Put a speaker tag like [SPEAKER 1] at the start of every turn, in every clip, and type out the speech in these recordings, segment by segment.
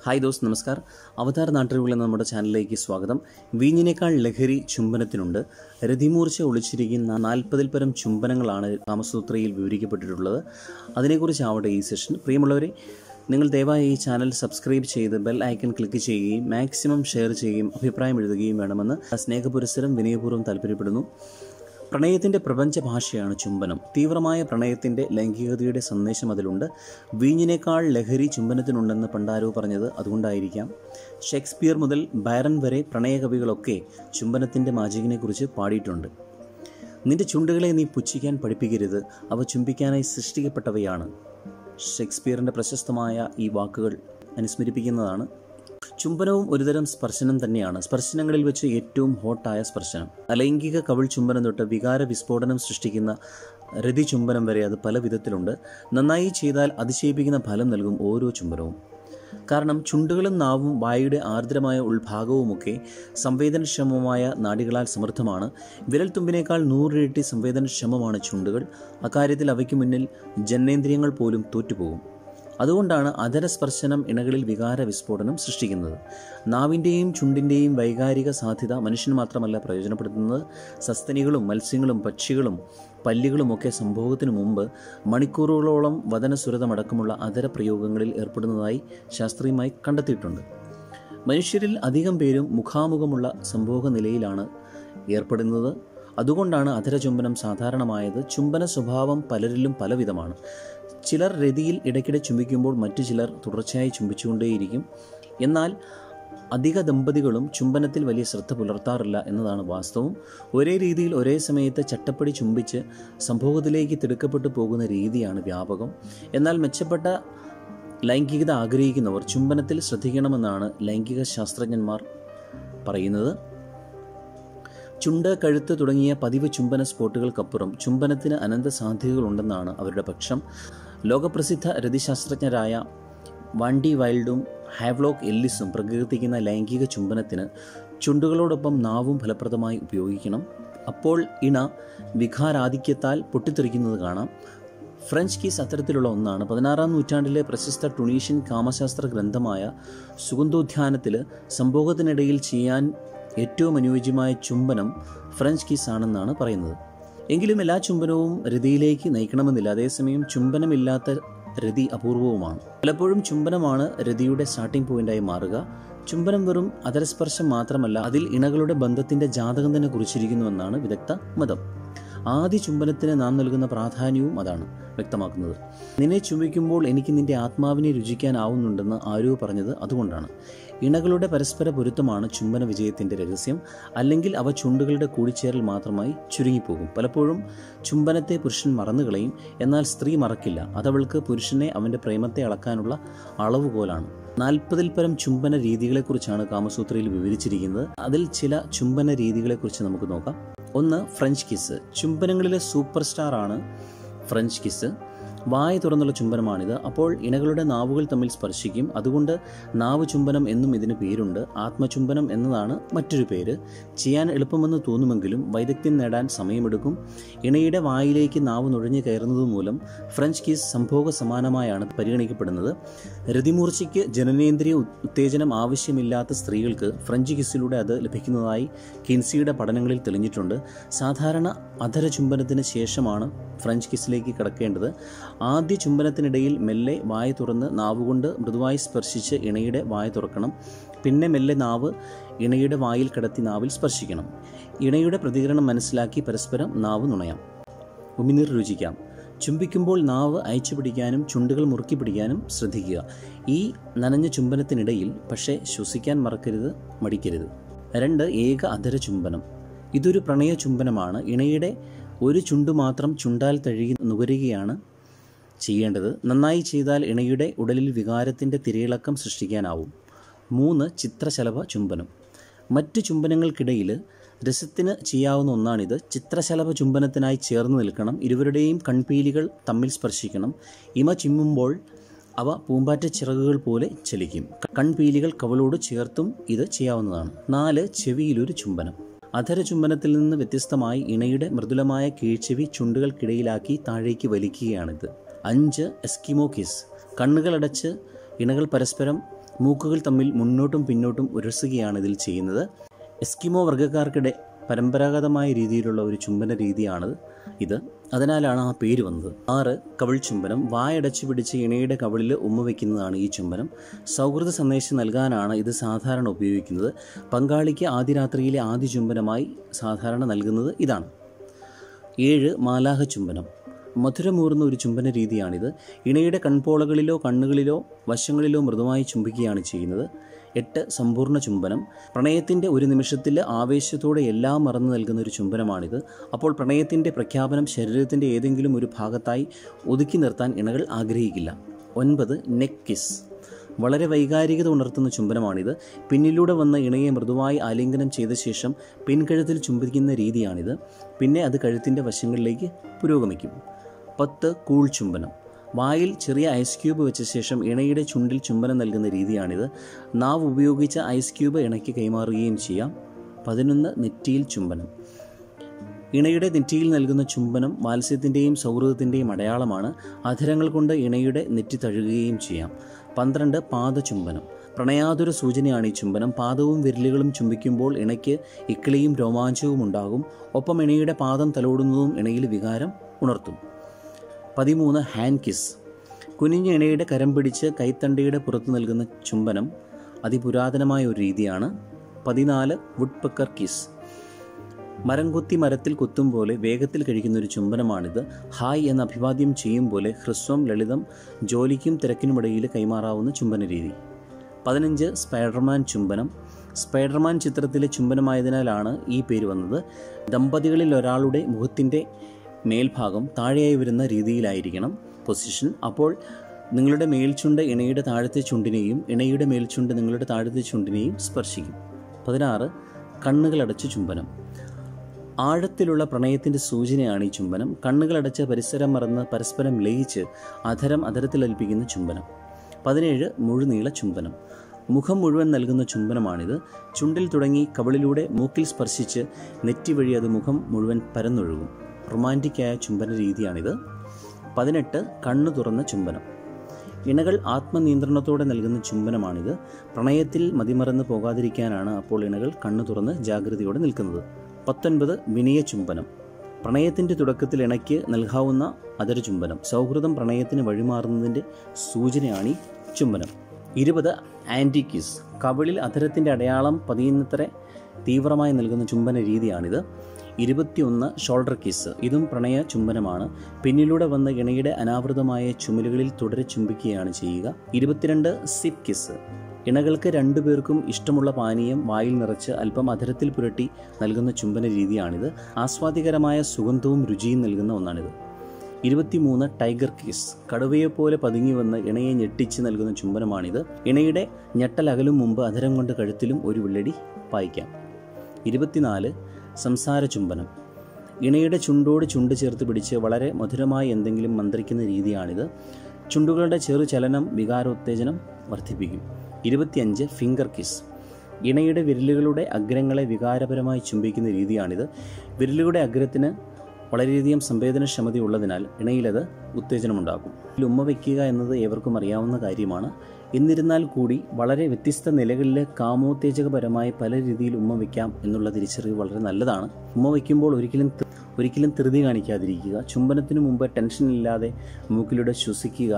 [SPEAKER 1] hi those നമസ്കാർ അവതാർ നാട്ടുകളിൽ എന്ന നമ്മുടെ ചാനലിലേക്ക് സ്വാഗതം വീഞ്ഞിനേക്കാൾ ലഹരി ചുംബനത്തിനുണ്ട് രതിമൂർച്ച ഒളിച്ചിരിക്കുന്ന നാൽപ്പതിൽ പരം ചുംബനങ്ങളാണ് കാമസൂത്രയിൽ വിവരിക്കപ്പെട്ടിട്ടുള്ളത് അതിനെക്കുറിച്ചാവട്ടെ ഈ സെഷൻ പ്രിയമുള്ളവരെ നിങ്ങൾ ദയവായി ഈ ചാനൽ സബ്സ്ക്രൈബ് ചെയ്ത് ബെൽ ഐക്കൺ ക്ലിക്ക് ചെയ്യുകയും മാക്സിമം ഷെയർ ചെയ്യുകയും അഭിപ്രായം എഴുതുകയും വേണമെന്ന് സ്നേഹപുരസ്സരം വിനയപൂർവ്വം താല്പര്യപ്പെടുന്നു പ്രണയത്തിൻ്റെ പ്രപഞ്ച ഭാഷയാണ് ചുംബനം തീവ്രമായ പ്രണയത്തിൻ്റെ ലൈംഗികതയുടെ സന്ദേശം അതിലുണ്ട് വീഞ്ഞിനേക്കാൾ ലഹരി ചുംബനത്തിനുണ്ടെന്ന് പണ്ടാരോ പറഞ്ഞത് അതുകൊണ്ടായിരിക്കാം ഷേക്സ്പിയർ മുതൽ ബൈറൻ വരെ പ്രണയകവികളൊക്കെ ചുംബനത്തിൻ്റെ മാജികിനെക്കുറിച്ച് പാടിയിട്ടുണ്ട് നിന്റെ ചുണ്ടുകളെ നീ പുച്ഛിക്കാൻ പഠിപ്പിക്കരുത് അവ ചുംബിക്കാനായി സൃഷ്ടിക്കപ്പെട്ടവയാണ് ഷേക്സ്പിയറിൻ്റെ പ്രശസ്തമായ ഈ വാക്കുകൾ അനുസ്മരിപ്പിക്കുന്നതാണ് ചുംബനവും ഒരുതരം സ്പർശനം തന്നെയാണ് സ്പർശനങ്ങളിൽ വെച്ച് ഏറ്റവും ഹോട്ടായ സ്പർശനം അലൈംഗിക കവിൾ ചുംബനം തൊട്ട് വികാര വിസ്ഫോടനം സൃഷ്ടിക്കുന്ന രതി ചുംബനം വരെ അത് പല വിധത്തിലുണ്ട് നന്നായി ചെയ്താൽ അതിശയിപ്പിക്കുന്ന ഫലം നൽകും ഓരോ ചുംബനവും കാരണം ചുണ്ടുകളും നാവും വായുടെ ആർദ്രമായ ഉൾഭാഗവുമൊക്കെ സംവേദനക്ഷമമായ നാടികളാൽ സമൃദ്ധമാണ് വിരൽത്തുമ്പിനേക്കാൾ നൂറിരട്ടി സംവേദനക്ഷമമാണ് ചുണ്ടുകൾ അക്കാര്യത്തിൽ അവയ്ക്ക് മുന്നിൽ ജനനേന്ദ്രിയങ്ങൾ പോലും തോറ്റുപോകും അതുകൊണ്ടാണ് അധരസ്പർശനം ഇണകളിൽ വികാര വിസ്ഫോടനം സൃഷ്ടിക്കുന്നത് നാവിൻ്റെയും ചുണ്ടിൻ്റെയും വൈകാരിക സാധ്യത മനുഷ്യൻ മാത്രമല്ല പ്രയോജനപ്പെടുത്തുന്നത് സസ്തനികളും മത്സ്യങ്ങളും പക്ഷികളും പല്ലികളുമൊക്കെ സംഭവത്തിനു മുമ്പ് മണിക്കൂറുകളോളം വദനസുരതമടക്കമുള്ള അധര പ്രയോഗങ്ങളിൽ ഏർപ്പെടുന്നതായി ശാസ്ത്രീയമായി കണ്ടെത്തിയിട്ടുണ്ട് മനുഷ്യരിൽ അധികം പേരും മുഖാമുഖമുള്ള സംഭോഗ നിലയിലാണ് ഏർപ്പെടുന്നത് അതുകൊണ്ടാണ് അധരചുംബനം സാധാരണമായത് ചുംബന സ്വഭാവം പലരിലും പലവിധമാണ് ചിലർ രതിയിൽ ഇടയ്ക്കിടെ ചുംബിക്കുമ്പോൾ മറ്റു ചിലർ തുടർച്ചയായി ചുംബിച്ചുകൊണ്ടേയിരിക്കും എന്നാൽ അധിക ദമ്പതികളും ചുംബനത്തിൽ വലിയ ശ്രദ്ധ പുലർത്താറില്ല എന്നതാണ് വാസ്തവം ഒരേ രീതിയിൽ ഒരേ സമയത്ത് ചട്ടപ്പടി ചുംബിച്ച് സംഭോഗത്തിലേക്ക് തിടുക്കപ്പെട്ടു പോകുന്ന രീതിയാണ് വ്യാപകം എന്നാൽ മെച്ചപ്പെട്ട ലൈംഗികത ആഗ്രഹിക്കുന്നവർ ചുംബനത്തിൽ ശ്രദ്ധിക്കണമെന്നാണ് ലൈംഗിക ശാസ്ത്രജ്ഞന്മാർ പറയുന്നത് ചുണ്ട് കഴുത്ത് തുടങ്ങിയ പതിവ് ചുംബന സ്പോട്ടുകൾക്കപ്പുറം ചുംബനത്തിന് അനന്ത സാധ്യതകളുണ്ടെന്നാണ് അവരുടെ പക്ഷം ലോകപ്രസിദ്ധ രതിശാസ്ത്രജ്ഞരായ വണ്ടി വൈൽഡും ഹാവ്ലോക്ക് എല്ലിസും പ്രകീർത്തിക്കുന്ന ലൈംഗിക ചുംബനത്തിന് ചുണ്ടുകളോടൊപ്പം നാവും ഫലപ്രദമായി ഉപയോഗിക്കണം അപ്പോൾ ഇണ വികാരാധിക്യത്താൽ പൊട്ടിത്തെറിക്കുന്നത് കാണാം ഫ്രഞ്ച് കീസ് അത്തരത്തിലുള്ള ഒന്നാണ് പതിനാറാം നൂറ്റാണ്ടിലെ പ്രശസ്ത ടുണീഷ്യൻ കാമശാസ്ത്ര ഗ്രന്ഥമായ സുഗന്ധോദ്യാനത്തിൽ സംഭോഗത്തിനിടയിൽ ചെയ്യാൻ ഏറ്റവും അനുയോജ്യമായ ചുംബനം ഫ്രഞ്ച് കിസ് ആണെന്നാണ് പറയുന്നത് എങ്കിലും എല്ലാ ചുംബനവും രതിയിലേക്ക് നയിക്കണമെന്നില്ല അതേസമയം ചുംബനമില്ലാത്ത രതി അപൂർവവുമാണ് പലപ്പോഴും ചുംബനമാണ് രതിയുടെ സ്റ്റാർട്ടിംഗ് പോയിന്റായി മാറുക ചുംബനം വെറും അതരസ്പർശം മാത്രമല്ല അതിൽ ഇണകളുടെ ബന്ധത്തിന്റെ ജാതകം തന്നെ കുറിച്ചിരിക്കുന്നുവെന്നാണ് വിദഗ്ധ മതം ആദ്യ ചുംബനത്തിന് നാം നൽകുന്ന പ്രാധാന്യവും അതാണ് വ്യക്തമാക്കുന്നത് നിന്നെ ചുംബിക്കുമ്പോൾ എനിക്ക് നിന്റെ ആത്മാവിനെ രുചിക്കാനാവുന്നുണ്ടെന്ന് ആരോ പറഞ്ഞത് അതുകൊണ്ടാണ് ഇണകളുടെ പരസ്പര പൊരുത്തമാണ് ചുംബന വിജയത്തിൻ്റെ രഹസ്യം അല്ലെങ്കിൽ അവ ചുണ്ടുകളുടെ കൂടിച്ചേരൽ മാത്രമായി ചുരുങ്ങിപ്പോകും പലപ്പോഴും ചുംബനത്തെ പുരുഷൻ മറന്നുകളയും എന്നാൽ സ്ത്രീ മറക്കില്ല അതവൾക്ക് പുരുഷനെ അവൻ്റെ പ്രേമത്തെ അളക്കാനുള്ള അളവുകോലാണ് നാൽപ്പതിൽ പരം ചുംബന രീതികളെക്കുറിച്ചാണ് കാമസൂത്രയിൽ വിവരിച്ചിരിക്കുന്നത് അതിൽ ചില ചുംബന രീതികളെക്കുറിച്ച് നമുക്ക് നോക്കാം ഒന്ന് ഫ്രഞ്ച് കിസ് ചുംബനങ്ങളിലെ സൂപ്പർ സ്റ്റാർ ആണ് ഫ്രഞ്ച് കിസ് വായ തുറന്നുള്ള ചുംബനമാണിത് അപ്പോൾ ഇണകളുടെ നാവുകൾ തമ്മിൽ സ്പർശിക്കും അതുകൊണ്ട് നാവ് ചുംബനം എന്നും ഇതിന് പേരുണ്ട് ആത്മചുംബനം എന്നതാണ് മറ്റൊരു പേര് ചെയ്യാൻ എളുപ്പമെന്ന് തോന്നുമെങ്കിലും വൈദഗ്ധ്യം നേടാൻ സമയമെടുക്കും ഇണയുടെ വായിലേക്ക് നാവ് നുഴഞ്ഞു കയറുന്നത് മൂലം ഫ്രഞ്ച് കിസ് സംഭോഗ സമാനമായാണ് പരിഗണിക്കപ്പെടുന്നത് രതിമൂർച്ചയ്ക്ക് ജനനേന്ദ്രിയ ഉത്തേജനം ആവശ്യമില്ലാത്ത സ്ത്രീകൾക്ക് ഫ്രഞ്ച് കിസ്സിലൂടെ അത് ലഭിക്കുന്നതായി കിൻസിയുടെ പഠനങ്ങളിൽ തെളിഞ്ഞിട്ടുണ്ട് സാധാരണ അധര ചുംബനത്തിന് ശേഷമാണ് ഫ്രഞ്ച് കിസ്സിലേക്ക് കടക്കേണ്ടത് ആദ്യ ചുംബനത്തിനിടയിൽ മെല്ലെ വായ തുറന്ന് നാവുകൊണ്ട് മൃദുവായി സ്പർശിച്ച് ഇണയുടെ വായ തുറക്കണം പിന്നെ മെല്ലെ നാവ് ഇണയുടെ വായിൽ കിടത്തി നാവിൽ സ്പർശിക്കണം ഇണയുടെ പ്രതികരണം മനസ്സിലാക്കി പരസ്പരം നാവ് നുണയാം ഉമിനീർ രുചിക്കാം ചുംബിക്കുമ്പോൾ നാവ് അയച്ചു പിടിക്കാനും ചുണ്ടുകൾ മുറുക്കി പിടിക്കാനും ശ്രദ്ധിക്കുക ഈ നനഞ്ഞ ചുംബനത്തിനിടയിൽ പക്ഷേ ശ്വസിക്കാൻ മറക്കരുത് മടിക്കരുത് രണ്ട് ഏക അധര ചുംബനം ഇതൊരു പ്രണയ ചുംബനമാണ് ഇണയുടെ ഒരു ചുണ്ടു മാത്രം ചുണ്ടാൽ തഴുകി നുകരുകയാണ് ചെയ്യേണ്ടത് നന്നായി ചെയ്താൽ ഇണയുടെ ഉടലിൽ വികാരത്തിൻ്റെ തിരയിളക്കം സൃഷ്ടിക്കാനാവും മൂന്ന് ചിത്രശലഭ ചുംബനം മറ്റ് ചുംബനങ്ങൾക്കിടയിൽ രസത്തിന് ചെയ്യാവുന്ന ഒന്നാണിത് ചിത്രശലഭ ചുംബനത്തിനായി ചേർന്ന് നിൽക്കണം ഇരുവരുടെയും കൺപീലികൾ തമ്മിൽ സ്പർശിക്കണം ഇമ ചിമ്മുമ്പോൾ അവ പൂമ്പാറ്റ ചിറകുകൾ പോലെ ചലിക്കും കൺപീലികൾ കവളോട് ചേർത്തും ഇത് ചെയ്യാവുന്നതാണ് നാല് ചെവിയിലൊരു ചുംബനം അധര ചുംബനത്തിൽ നിന്ന് വ്യത്യസ്തമായി ഇണയുടെ മൃദുലമായ കീഴ്ച്ചെവി ചുണ്ടുകൾക്കിടയിലാക്കി താഴേക്ക് വലിക്കുകയാണിത് അഞ്ച് എസ്കിമോ കിസ് കണ്ണുകളടച്ച് ഇണകൾ പരസ്പരം മൂക്കുകൾ തമ്മിൽ മുന്നോട്ടും പിന്നോട്ടും ഉരസുകയാണ് ഇതിൽ ചെയ്യുന്നത് എസ്കിമോ വർഗ്ഗക്കാർക്കിടെ പരമ്പരാഗതമായ രീതിയിലുള്ള ഒരു ചുംബന രീതിയാണ് ഇത് അതിനാലാണ് ആ പേര് വന്നത് ആറ് കവിൾ ചുംബനം വായടച്ചു പിടിച്ച് ഇണയുടെ കവിളിൽ ഉമ്മ വയ്ക്കുന്നതാണ് ഈ ചുംബനം സൗഹൃദ സന്ദേശം നൽകാനാണ് ഇത് സാധാരണ ഉപയോഗിക്കുന്നത് പങ്കാളിക്ക് ആദ്യ രാത്രിയിലെ ആദ്യ ചുംബനമായി സാധാരണ നൽകുന്നത് ഇതാണ് ഏഴ് മാലാഹ ചുംബനം മധുരമൂർന്ന ഒരു ചുംബന രീതിയാണിത് ഇണയുടെ കൺപോളകളിലോ കണ്ണുകളിലോ വശങ്ങളിലോ മൃദുവായി ചുംബിക്കുകയാണ് ചെയ്യുന്നത് എട്ട് സമ്പൂർണ്ണ ചുംബനം പ്രണയത്തിൻ്റെ ഒരു നിമിഷത്തിൽ ആവേശത്തോടെ എല്ലാം മറന്നു നൽകുന്ന ഒരു ചുംബനമാണിത് അപ്പോൾ പ്രണയത്തിൻ്റെ പ്രഖ്യാപനം ശരീരത്തിൻ്റെ ഏതെങ്കിലും ഒരു ഭാഗത്തായി ഒതുക്കി നിർത്താൻ ഇണകൾ ആഗ്രഹിക്കില്ല ഒൻപത് നെക്ക് കിസ് വളരെ വൈകാരികത ഉണർത്തുന്ന ചുംബനമാണിത് പിന്നിലൂടെ വന്ന ഇണയെ മൃദുവായി ആലിംഗനം ചെയ്ത ശേഷം പിൻകഴുത്തിൽ ചുംബിക്കുന്ന രീതിയാണിത് പിന്നെ അത് കഴുത്തിൻ്റെ വശങ്ങളിലേക്ക് പുരോഗമിക്കും പത്ത് കൂൾ ചുംബനം വായിൽ ചെറിയ ഐസ് ക്യൂബ് വെച്ച ശേഷം ഇണയുടെ ചുണ്ടിൽ ചുംബനം നൽകുന്ന രീതിയാണിത് നാവ് ഉപയോഗിച്ച ഐസ് ക്യൂബ് ഇണയ്ക്ക് കൈമാറുകയും ചെയ്യാം പതിനൊന്ന് നെറ്റിയിൽ ചുംബനം ഇണയുടെ നെറ്റിയിൽ നൽകുന്ന ചുംബനം വാത്സ്യത്തിൻ്റെയും സൗഹൃദത്തിൻ്റെയും അടയാളമാണ് അധരങ്ങൾ കൊണ്ട് ഇണയുടെ നെറ്റി തഴുകുകയും ചെയ്യാം പന്ത്രണ്ട് പാദചുംബനം പ്രണയാതുര സൂചനയാണ് ഈ ചുംബനം പാദവും വിരലുകളും ചുംബിക്കുമ്പോൾ ഇണയ്ക്ക് ഇക്കിളിയും രോമാഞ്ചവും ഉണ്ടാകും ഒപ്പം ഇണയുടെ പാദം തലോടുന്നതും ഇണയിൽ വികാരം ഉണർത്തും പതിമൂന്ന് ഹാൻഡ് കിസ് കുനിഞ്ഞ ഇണയുടെ കരം പിടിച്ച് കൈത്തണ്ടയുടെ പുറത്ത് നൽകുന്ന ചുംബനം അതിപുരാതനമായ ഒരു രീതിയാണ് പതിനാല് വുഡ്പക്കർ കിസ് മരം കുത്തി മരത്തിൽ കുത്തും പോലെ വേഗത്തിൽ കഴിക്കുന്ന ഒരു ചുംബനമാണിത് ഹായ് എന്ന അഭിവാദ്യം ചെയ്യും പോലെ ഹ്രസ്വം ലളിതം ജോലിക്കും തിരക്കിനുമിടയിൽ കൈമാറാവുന്ന ചുംബന രീതി പതിനഞ്ച് സ്പൈഡർമാൻ ചുംബനം സ്പൈഡർമാൻ ചിത്രത്തിലെ ചുംബനമായതിനാലാണ് ഈ പേര് വന്നത് ദമ്പതികളിൽ ഒരാളുടെ മുഖത്തിൻ്റെ മേൽഭാഗം താഴെയായി വരുന്ന രീതിയിലായിരിക്കണം പൊസിഷൻ അപ്പോൾ നിങ്ങളുടെ മേൽചുണ്ട് ഇണയുടെ താഴത്തെ ചുണ്ടിനെയും ഇണയുടെ മേൽചുണ്ട് നിങ്ങളുടെ താഴത്തെ ചുണ്ടിനെയും സ്പർശിക്കും പതിനാറ് കണ്ണുകളടച്ച് ചുംബനം ആഴത്തിലുള്ള പ്രണയത്തിൻ്റെ സൂചനയാണ് ഈ ചുംബനം കണ്ണുകളടച്ച് പരിസരം മറന്ന് പരസ്പരം ലയിച്ച് അധരം അധരത്തിലൽപ്പിക്കുന്ന ചുംബനം പതിനേഴ് മുഴുനീള ചുംബനം മുഖം മുഴുവൻ നൽകുന്ന ചുംബനമാണിത് ചുണ്ടിൽ തുടങ്ങി കവിളിലൂടെ മൂക്കിൽ സ്പർശിച്ച് നെറ്റി വഴി അത് മുഖം മുഴുവൻ പരന്നൊഴുകും റൊമാൻറ്റിക്കായ ചുംബന രീതിയാണിത് പതിനെട്ട് കണ്ണു തുറന്ന ചുംബനം ഇണകൾ ആത്മനിയന്ത്രണത്തോടെ നൽകുന്ന ചുംബനമാണിത് പ്രണയത്തിൽ മതിമറന്ന് പോകാതിരിക്കാനാണ് അപ്പോൾ ഇണകൾ കണ്ണു തുറന്ന് ജാഗ്രതയോടെ നിൽക്കുന്നത് പത്തൊൻപത് വിനയ ചുംബനം പ്രണയത്തിൻ്റെ തുടക്കത്തിൽ ഇണയ്ക്ക് നൽകാവുന്ന അതര ചുംബനം സൗഹൃദം പ്രണയത്തിന് വഴിമാറുന്നതിൻ്റെ സൂചനയാണ് ഈ ചുംബനം ഇരുപത് ആൻറ്റി കിസ് കവിളിൽ അധരത്തിൻ്റെ അടയാളം പതിയുന്നത്ര തീവ്രമായി നൽകുന്ന ചുംബന രീതിയാണിത് ഇരുപത്തിയൊന്ന് ഷോൾഡർ കിസ് ഇതും പ്രണയ ചുംബനമാണ് പിന്നിലൂടെ വന്ന ഇണയുടെ അനാവൃതമായ ചുമലുകളിൽ തുടരെ ചുംബിക്കുകയാണ് ചെയ്യുക ഇരുപത്തിരണ്ട് സിപ്പ് കിസ് ഇണകൾക്ക് രണ്ടുപേർക്കും ഇഷ്ടമുള്ള പാനീയം വായിൽ നിറച്ച് അല്പം അധരത്തിൽ പുരട്ടി നൽകുന്ന ചുംബന രീതിയാണിത് ആസ്വാദികരമായ സുഗന്ധവും രുചിയും നൽകുന്ന ഒന്നാണിത് ഇരുപത്തിമൂന്ന് ടൈഗർ കിസ് കടുവയെപ്പോലെ പതുങ്ങി വന്ന് ഇണയെ ഞെട്ടിച്ച് നൽകുന്ന ചുംബനമാണിത് ഇണയുടെ ഞെട്ടൽ അകലും മുമ്പ് അധരം കൊണ്ട് കഴുത്തിലും ഒരു വെള്ളടി പായിക്കാം ഇരുപത്തിനാല് സംസാര ചുംബനം ഇണയുടെ ചുണ്ടോട് ചുണ്ട് ചേർത്ത് പിടിച്ച് വളരെ മധുരമായി എന്തെങ്കിലും മന്ത്രിക്കുന്ന രീതിയാണിത് ചുണ്ടുകളുടെ ചെറു ചലനം വികാരോത്തേജനം വർദ്ധിപ്പിക്കും ഇരുപത്തിയഞ്ച് ഫിംഗർ കിസ് ഇണയുടെ വിരലുകളുടെ അഗ്രങ്ങളെ വികാരപരമായി ചുംബിക്കുന്ന രീതിയാണിത് വിരലുകളുടെ അഗ്രത്തിന് വളരെയധികം സംവേദനക്ഷമതയുള്ളതിനാൽ ഇണയിലത് ഉത്തേജനമുണ്ടാക്കും ഉമ്മ വയ്ക്കുക എന്നത് ഏവർക്കും അറിയാവുന്ന കാര്യമാണ് എന്നിരുന്നാൽ കൂടി വളരെ വ്യത്യസ്ത നിലകളിൽ കാമോത്തേജകപരമായ പല രീതിയിൽ ഉമ്മ വയ്ക്കാം എന്നുള്ള തിരിച്ചറിവ് വളരെ നല്ലതാണ് ഉമ്മ വയ്ക്കുമ്പോൾ ഒരിക്കലും തി- ഒരിക്കലും ധൃതി കാണിക്കാതിരിക്കുക ചുംബനത്തിനു മുമ്പ് ടെൻഷൻ ഇല്ലാതെ മൂക്കിലൂടെ ശ്വസിക്കുക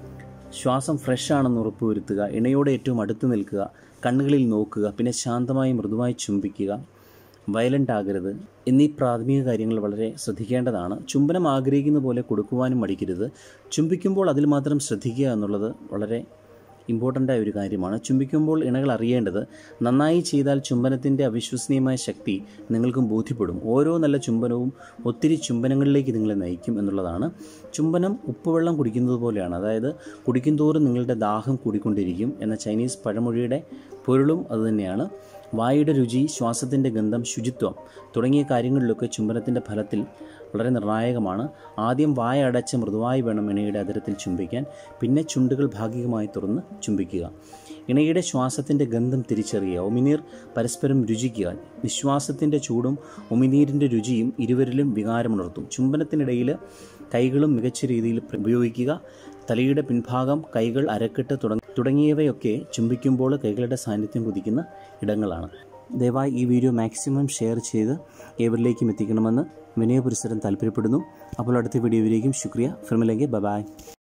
[SPEAKER 1] ശ്വാസം ഫ്രഷ് ആണെന്ന് ഉറപ്പുവരുത്തുക ഇണയോട് ഏറ്റവും അടുത്ത് നിൽക്കുക കണ്ണുകളിൽ നോക്കുക പിന്നെ ശാന്തമായി മൃദുവായി ചുംബിക്കുക വയലൻ്റ് ആകരുത് എന്നീ പ്രാഥമിക കാര്യങ്ങൾ വളരെ ശ്രദ്ധിക്കേണ്ടതാണ് ചുംബനം ആഗ്രഹിക്കുന്ന പോലെ കൊടുക്കുവാനും മടിക്കരുത് ചുംബിക്കുമ്പോൾ അതിൽ മാത്രം ശ്രദ്ധിക്കുക എന്നുള്ളത് വളരെ ഇമ്പോർട്ടൻ്റ് ആയ ഒരു കാര്യമാണ് ചുംബിക്കുമ്പോൾ ഇണകൾ അറിയേണ്ടത് നന്നായി ചെയ്താൽ ചുംബനത്തിൻ്റെ അവിശ്വസനീയമായ ശക്തി നിങ്ങൾക്കും ബോധ്യപ്പെടും ഓരോ നല്ല ചുംബനവും ഒത്തിരി ചുംബനങ്ങളിലേക്ക് നിങ്ങളെ നയിക്കും എന്നുള്ളതാണ് ചുംബനം ഉപ്പുവെള്ളം കുടിക്കുന്നത് പോലെയാണ് അതായത് കുടിക്കും തോറും നിങ്ങളുടെ ദാഹം കൂടിക്കൊണ്ടിരിക്കും എന്ന ചൈനീസ് പഴമൊഴിയുടെ പൊരുളും അതുതന്നെയാണ് വായുടെ രുചി ശ്വാസത്തിൻ്റെ ഗന്ധം ശുചിത്വം തുടങ്ങിയ കാര്യങ്ങളിലൊക്കെ ചുംബനത്തിൻ്റെ ഫലത്തിൽ വളരെ നിർണായകമാണ് ആദ്യം വായ അടച്ച് മൃദുവായി വേണം ഇണയുടെ അതിരത്തിൽ ചുംബിക്കാൻ പിന്നെ ചുണ്ടുകൾ ഭാഗികമായി തുറന്ന് ചുംബിക്കുക ഇണയുടെ ശ്വാസത്തിൻ്റെ ഗന്ധം തിരിച്ചറിയുക ഉമിനീർ പരസ്പരം രുചിക്കുക നിശ്വാസത്തിൻ്റെ ചൂടും ഉമിനീരിൻ്റെ രുചിയും ഇരുവരിലും വികാരമുണർത്തും ചുംബനത്തിനിടയിൽ കൈകളും മികച്ച രീതിയിൽ ഉപയോഗിക്കുക തലയുടെ പിൻഭാഗം കൈകൾ അരക്കെട്ട് തുടങ്ങ തുടങ്ങിയവയൊക്കെ ചുംബിക്കുമ്പോൾ കൈകളുടെ സാന്നിധ്യം കുതിക്കുന്ന ഇടങ്ങളാണ് ദയവായി ഈ വീഡിയോ മാക്സിമം ഷെയർ ചെയ്ത് ഏവരിലേക്കും എത്തിക്കണമെന്ന് വിനയപുരസരം താല്പര്യപ്പെടുന്നു അപ്പോൾ അടുത്ത വീഡിയോയിലേക്കും ശുക്രിയ ഫിർമിലെങ്കിൽ ബൈ